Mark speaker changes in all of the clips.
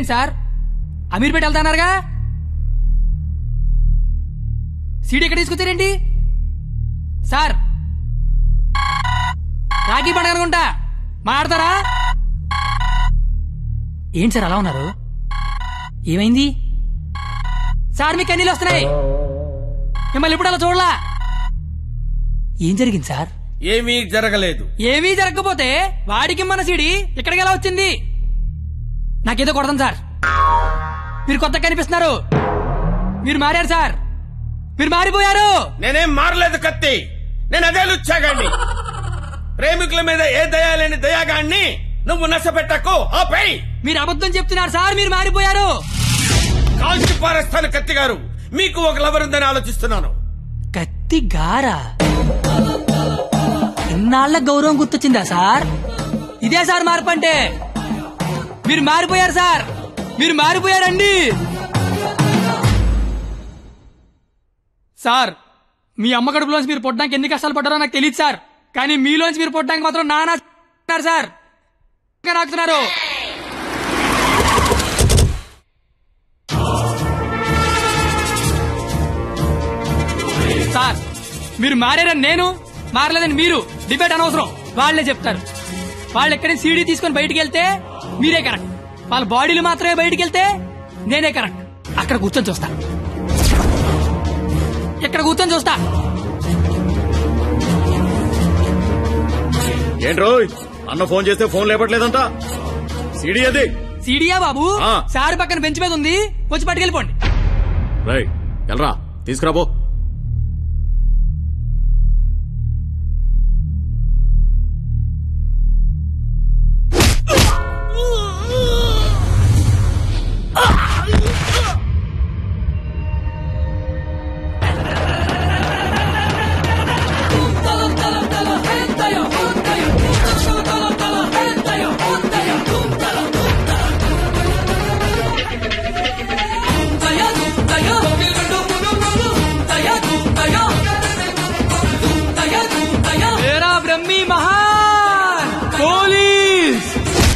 Speaker 1: ఏంటి sir Ameerpet వెళ్తానారుగా CD ఎక్కడ తీసుకొచ్చారేంటి sir Rakhi పండుగ అనుకుంటా మాట్లాడతారా ఏంటి సార్ అలా ఉన్నారు ఏమైంది సార్ మీకు కన్నీళ్ళు వస్తున్నాయి మిమ్మల్ని ఇప్పుడు అలా చూడలా ఏం జరిగింది సార్
Speaker 2: ఏమీ జరగలేదు
Speaker 1: ఏమీ జరగకపోతే వాడికి మన సీడి ఇక్కడికి ఎలా వచ్చింది నాకేదో కొడదాం సార్ మీరు కొత్తగా కనిపిస్తున్నారు మీరు మారారు సార్ మీరు మారిపోయారు
Speaker 2: నేనేం మారలేదు కత్తి నేను అదే లుచ్చాగాన్ని ప్రేమికుల మీద ఏ దయా లేని దయాగాన్ని నువ్వు నశపెట్టకు ఆపై
Speaker 1: మీరు అబద్ధం చెప్తున్నారు సార్ మీరు మారిపోయారు
Speaker 2: కాల్చి పారేస్తాను కత్తి గారు మీకు ఒక లవర్ ఉందని ఆలోచిస్తున్నాను
Speaker 1: కత్తి గారా ఇన్నాళ్ల గౌరవం గుర్తొచ్చిందా సార్ ఇదే సార్ మార్పు అంటే మీరు మారిపోయారు సార్ మీరు మారిపోయారండి సార్ మీ అమ్మ కడుపులోంచి మీరు పుట్టడానికి ఎన్ని కష్టాలు పడ్డారో నాకు తెలియదు సార్ కానీ మీలోంచి మీరు పుట్టడానికి మాత్రం నానా సార్ నాకుతున్నారు సార్ మీరు మారారని నేను మారలేదని మీరు డిబేట్ అనవసరం వాళ్ళే చెప్తారు వాళ్ళు ఎక్కడి సీడీ తీసుకొని బయటికి వెళ్తే మీరే కరెక్ట్ వాళ్ళ బాడీలు మాత్రమే బయటికి వెళ్తే నేనే కరెక్ట్ అక్కడ కూర్చొని చూస్తా ఇక్కడ కూర్చొని చూస్తా
Speaker 3: ఏంట్రోయ్ అన్న ఫోన్ చేస్తే ఫోన్ లేపట్లేదంట సిడి అది
Speaker 1: సీడీయా బాబు
Speaker 3: ఆ.
Speaker 1: సార్ పక్కన బెంచ్ మీద ఉంది వచ్చి పట్టుకెళ్ళిపోండి
Speaker 3: రై ఎల్రా తీసుకురాబో
Speaker 1: मेरा ब्रह्मी महान पुलिस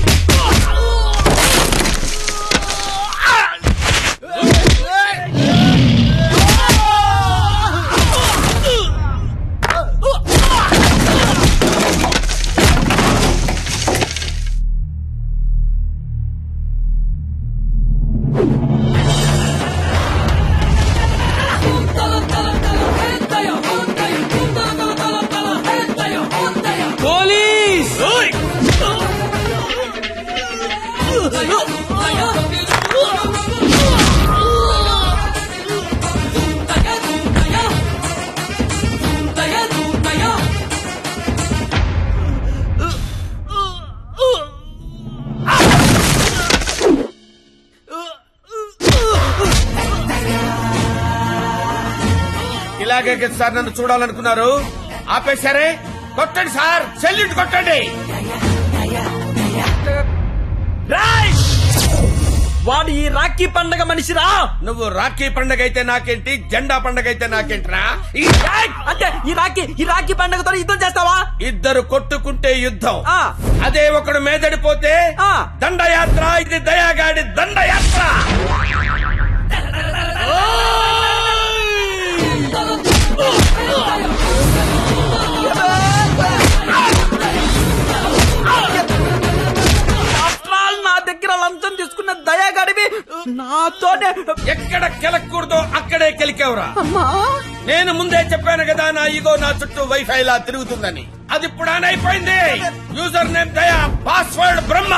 Speaker 1: पुलिस
Speaker 2: ఇలాగే కదా సార్ నన్ను చూడాలనుకున్నారు ఆపేశారే కొట్టండి సార్ సెల్యూట్ కొట్టండి
Speaker 4: వాడు ఈ రాఖీ పండగ మనిషిరా
Speaker 2: నువ్వు రాఖీ పండగ అయితే నాకేంటి జెండా పండగ అయితే నాకేంట్రా ఈ
Speaker 4: అంటే ఈ రాఖీ ఈ రాఖీ పండగతో యుద్ధం చేస్తావా
Speaker 2: ఇద్దరు కొట్టుకుంటే యుద్ధం
Speaker 4: ఆ.
Speaker 2: అదే ఒకడు మేదడిపోతే
Speaker 4: ఆ.
Speaker 2: దండయాత్ర ఇది దయాగాడి దండయాత్ర
Speaker 4: After all, నా దగ్గర లంచం తీసుకున్న దయాగాడివి నాతోనే
Speaker 2: ఎక్కడ కెలకూడదో అక్కడే కెలికేవరా నేను ముందే చెప్పాను కదా నా ఈగో నా చుట్టూ వైఫై లా తిరుగుతుందని అది ఇప్పుడు ఆన్ అయిపోయింది యూజర్ నేమ్ దయా పాస్వర్డ్ బ్రహ్మ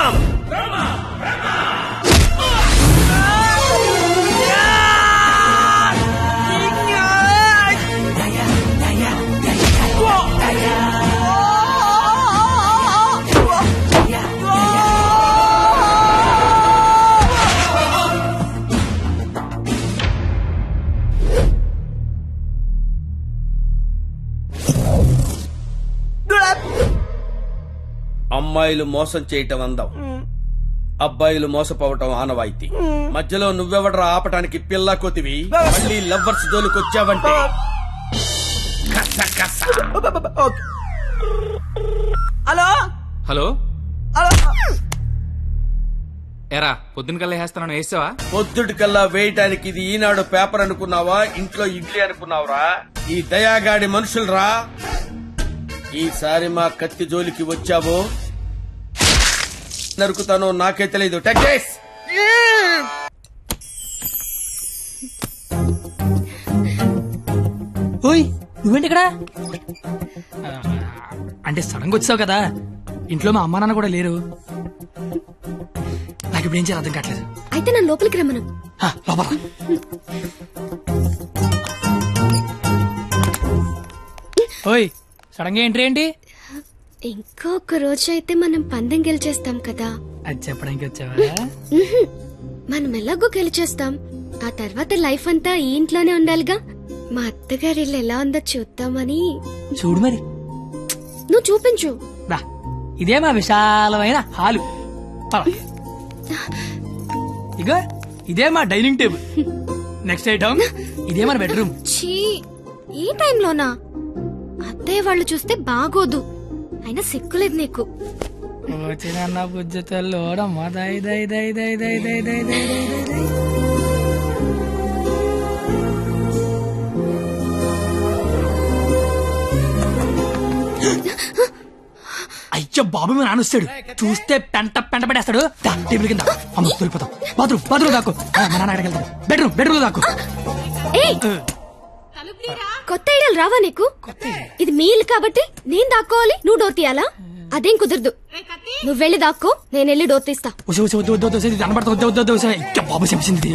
Speaker 2: అమ్మాయిలు మోసం చేయటం అందం అబ్బాయిలు మోసపోవటం ఆనవాయితీ మధ్యలో నువ్వెవడరా ఆపటానికి పిల్ల కొతివి మళ్ళీ లవ్వర్స్ జోలికొచ్చావంటే కస కస.
Speaker 4: హలో
Speaker 5: హలో
Speaker 4: హలో
Speaker 5: ఎరా పొద్దున కల్లా వేస్తాను వేసావా
Speaker 2: పొద్దుటి కల్లా వేయటానికి ఇది ఈనాడు పేపర్ అనుకున్నావా ఇంట్లో ఇడ్లీ అనుకున్నావురా ఈ దయాగాడి మనుషులరా ఈసారి మా కత్తి జోలికి వచ్చావో నరుకుతానో నాకే తెలియదు టెక్కేస్
Speaker 1: ఓయ్ నువ్వేంటి ఇక్కడ ఆ, అంటే సడన్ గా వచ్చావు కదా ఇంట్లో మా అమ్మా నాన్న కూడా లేరు నాకు ఇప్పుడు ఏం చేయాలి అర్థం కావట్లేదు
Speaker 6: అయితే నన్ను లోపలికి రమ్మను
Speaker 1: ఆ, లోపల రా. ఓయ్ సడన్ గా ఎంట్రీ ఏంటి
Speaker 6: ఇంకొక రోజు అయితే మనం పందెం గెలిచేస్తాం కదా
Speaker 1: అది చెప్పడానికి వచ్చావా
Speaker 6: ఉహుం. మనం ఎలాగో గెలిచేస్తాం ఆ తర్వాత లైఫ్ అంతా ఈ ఇంట్లోనే ఉండాలిగా మా అత్తగారి ఇల్లు ఎలా ఉందో చూద్దామని
Speaker 1: చూడు మరి
Speaker 6: నువ్వు చూపించు
Speaker 1: రా ఇదే మా విశాలమైన హాలు పద. ఇగో ఇదే మా డైనింగ్ టేబుల్ నెక్స్ట్ ఐటమ్ ఇదే మన బెడ్రూమ్
Speaker 6: ఛీ ఈ టైంలోనా అత్తయ్య వాళ్ళు చూస్తే బాగోదు అయినా సిగ్గులేదు నీకు
Speaker 1: వచ్చిన బుజ్జ తల్లోడమ్మ దై దై దై దై దై దై దై దై దై దై దై. అయ్యో బాబు మీ నాన్న వస్తాడు చూస్తే పెంట పెంట పడేస్తాడు దా, టేబుల్ కింద అమ్మ దొరికిపోతాం బాత్రూమ్ బాత్రూమ్ దాకు ఆ, మా నాన్న అక్కడికి వెళ్తాడు బెడ్రూమ్ బెడ్రూమ్ దాకు
Speaker 6: ఏయ్ కొత్త ఐడియాలు రావా నీకు ఇది మీ ఇల్లు కాబట్టి నేను దాక్కోవాలి నువ్వు డోర్ తీయాలా అదేం కుదరదు నువ్వు వెళ్ళి దాక్కో నేను వెళ్ళి డోర్ తీస్తా
Speaker 1: వద్దు వద్దు వద్దు వద్దు వద్దు కనబడతా వద్దు వద్దు వద్దు అయ్యో బాబు చెప్పింది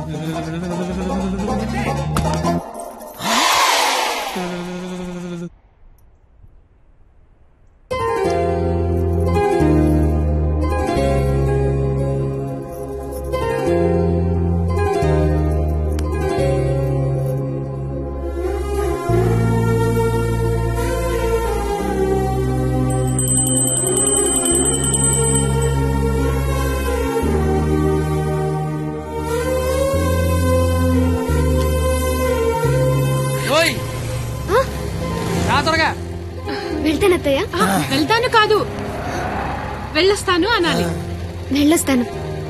Speaker 1: ఓయ్ రా త్వరగా
Speaker 6: వెళ్తానత్తయ్య
Speaker 7: వెళ్తాను కాదు వెళ్ళొస్తాను అనాలి
Speaker 6: వెళ్ళొస్తాను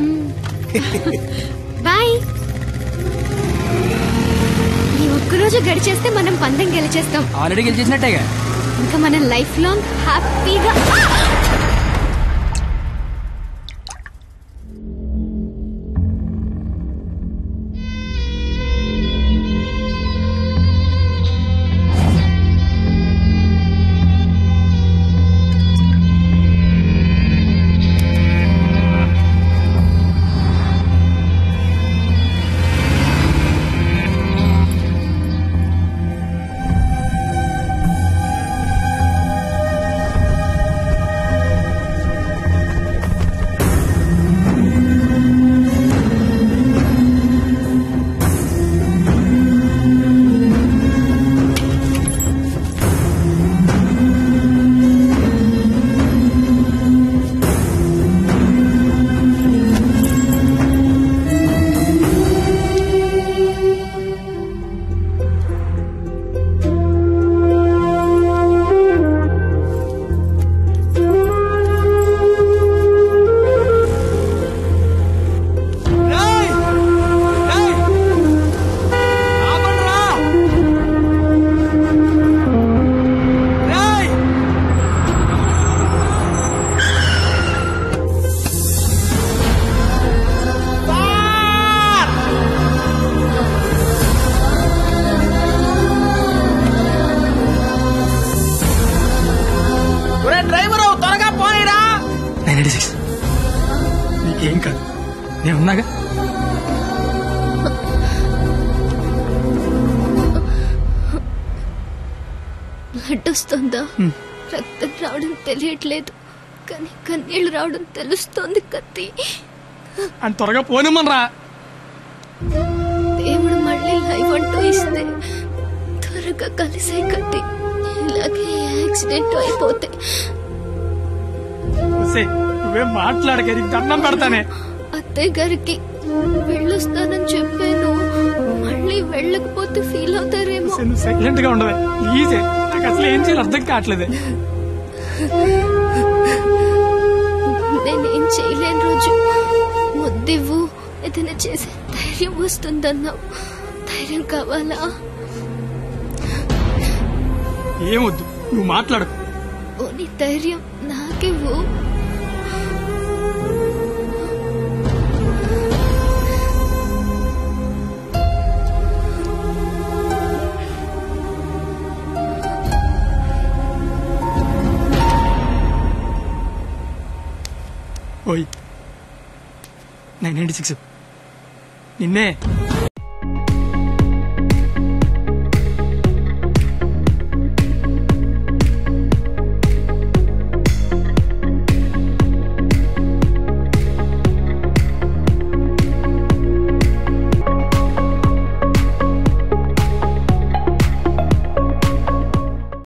Speaker 6: బాయ్ ఈ ఒక్కరోజు గడిచేస్తే మనం పందెం గెలిచేస్తాం
Speaker 1: ఆల్రెడీ గెలిచేసినట్టేగా
Speaker 6: ఇంకా మనం లైఫ్ లాంగ్ హ్యాపీగా
Speaker 4: డ్రైవర్ త్వరగా పోనీరా
Speaker 1: నైన్ ఎయిటీ సిక్స్ నీకేం కాదు నేను ఉన్నాగా
Speaker 6: బ్లడ్ వస్తుందా రక్తం రావడం తెలియట్లేదు కానీ కన్నీళ్లు రావడం తెలుస్తోంది కత్తి
Speaker 1: అని త్వరగా పోనిమ్మనరా
Speaker 6: దేవుడు మళ్ళీ లైఫ్ అంటూ ఇస్తే త్వరగా కలిసే కత్తి ఇలాగే యాక్సిడెంట్ అయిపోతే
Speaker 1: ఒసేయ్, నువ్వేం మాట్లాడక నీకు దండం పెడతానే
Speaker 6: అత్తయ్య గారికి వెళ్ళొస్తానని చెప్పాను మళ్ళీ వెళ్ళకపోతే ఫీల్ అవుతారేమో
Speaker 1: ఒసేయ్, నువ్వు సైలెంట్ గా ఉండవే ప్లీజ్ నాకు అసలు ఏం చేయాలి అర్థం కావట్లేదు
Speaker 6: నేనేం చేయలేని రోజు ముద్దివ్వు ఏదైనా చేసే ధైర్యం వస్తుందన్నావు ధైర్యం కావాలా
Speaker 1: ఏమొద్దు నువ్వు మాట్లాడు
Speaker 6: ఓ నీ ధైర్యం నాకివ్వు
Speaker 1: ఓయ్ నైన్ నైన్టీ సిక్స్ నిన్నే